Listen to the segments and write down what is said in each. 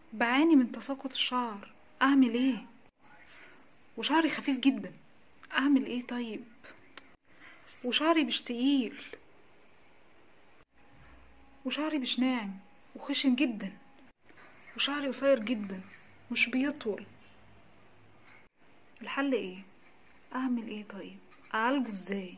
بعاني من تساقط الشعر اعمل ايه وشعري خفيف جدا اعمل ايه طيب وشعري مش تقيل وشعري مش ناعم وخشن جدا وشعري قصير جدا مش بيطول الحل ايه اعمل ايه طيب اعالجه ازاي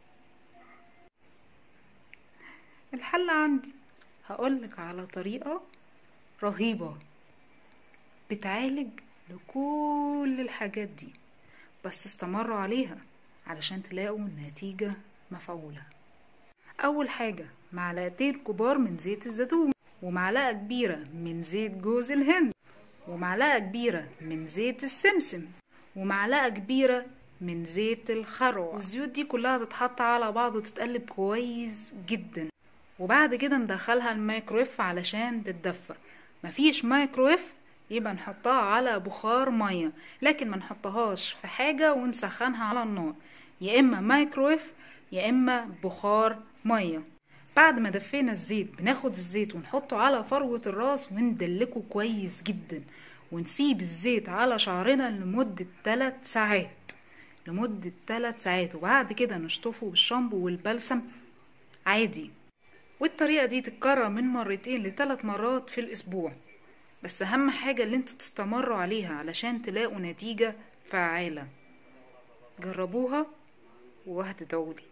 الحل عندي هقولك على طريقة رهيبة بتعالج لكل الحاجات دي بس استمروا عليها علشان تلاقوا نتيجة مفعولة أول حاجة معلقتين كبار من زيت الزيتون ومعلقة كبيرة من زيت جوز الهند ومعلقة كبيرة من زيت السمسم ومعلقة كبيرة من زيت الخروع والزيوت دي كلها تتحط على بعض وتتقلب كويس جدا وبعد كده ندخلها الميكرويف علشان تتدفى مفيش مايكرويف يبقى نحطها على بخار ميه لكن ما نحطهاش في حاجه ونسخنها على النار يا اما مايكرويف يا اما بخار ميه بعد ما دفينا الزيت بناخد الزيت ونحطه على فروة الراس وندلكه كويس جدا ونسيب الزيت على شعرنا لمدة 3 ساعات لمدة 3 ساعات وبعد كده نشطفه بالشامبو والبلسم عادي والطريقة دي تتكرر من مرتين لثلاث مرات في الأسبوع بس أهم حاجة اللي انتوا تستمروا عليها علشان تلاقوا نتيجة فعالة جربوها وهتدعولي